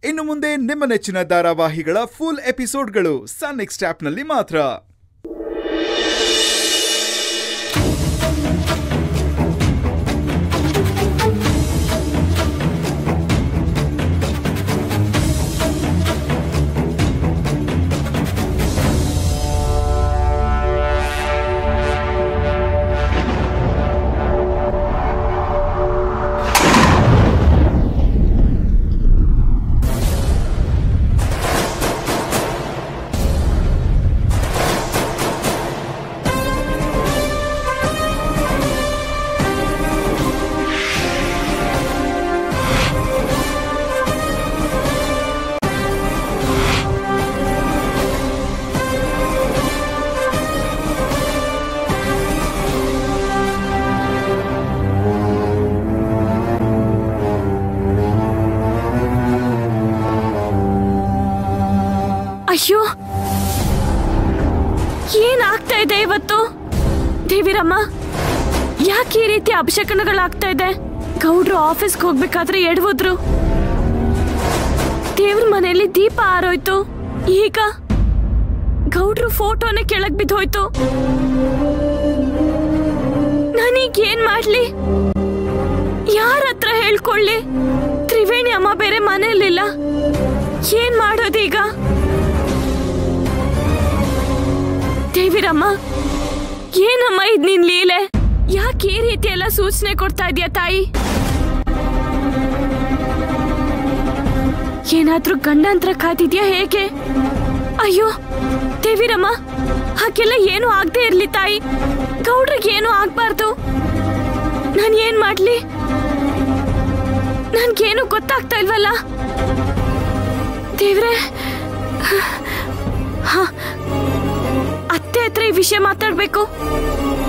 ಇನ್ನು ಮುಂದೆ ನಿಮ್ಮ ನೆಚ್ಚಿನ ಧಾರಾವಾಹಿಗಳ ಫುಲ್ ಎಪಿಸೋಡ್ಗಳು ಸನ್ ನೆಕ್ಸ್ಟ್ ಆಪ್ನಲ್ಲಿ ಮಾತ್ರ ಅಯ್ಯೋ ಏನಾಗ್ತಾ ಇದೆ ಇವತ್ತು ದೇವಿರಮ್ಮ ಯಾಕೆ ಈ ರೀತಿ ಅಪಶಕನಗಳಾಗ್ತಾ ಇದೆ ಗೌಡ್ರು ಆಫೀಸ್ಗೆ ಹೋಗ್ಬೇಕಾದ್ರೆ ಎಡವುದ್ರು ದೇವ್ರ ಮನೆಯಲ್ಲಿ ದೀಪ ಆರೋಯ್ತು ಈಗ ಗೌಡ್ರು ಫೋಟೋನೇ ಕೆಳಗ್ ಬಿದ್ದೋಯ್ತು ನಾನೀಗ ಏನ್ ಮಾಡ್ಲಿ ಯಾರ ಹತ್ರ ಹೇಳ್ಕೊಳ್ಳಿ ತ್ರಿವೇಣಿ ಅಮ್ಮ ಬೇರೆ ಮನೆಯಲ್ಲಿಲ್ಲ ಏನ್ ಮಾಡೋದೀಗ ದೇವಿರಮ್ಮ ಏನಮ್ಮ ಇದ್ ನಿನ್ ಲೀಲೆ ಯಾಕೆ ಈ ರೀತಿ ಎಲ್ಲ ಸೂಚನೆ ಕೊಡ್ತಾ ಇದೀಯ ತಾಯಿ ಏನಾದ್ರೂ ಗಂಡಂತ್ರ ಕಾದಿದ್ಯಾ ಹೇಗೆ ಅಯ್ಯೋ ದೇವಿರಮ್ಮ ಹಾಗೆಲ್ಲ ಏನು ಆಗದೆ ಇರ್ಲಿ ತಾಯಿ ಗೌಡ್ರಿಗೆ ಏನು ಆಗ್ಬಾರ್ದು ನಾನು ಏನ್ ಮಾಡ್ಲಿ ನನ್ಗೇನು ಗೊತ್ತಾಗ್ತಾ ಇಲ್ವಲ್ಲ ದೇವ್ರೆ ಹ ಅತ್ತೆ ಹತ್ರ ಈ ವಿಷಯ ಮಾತಾಡ್ಬೇಕು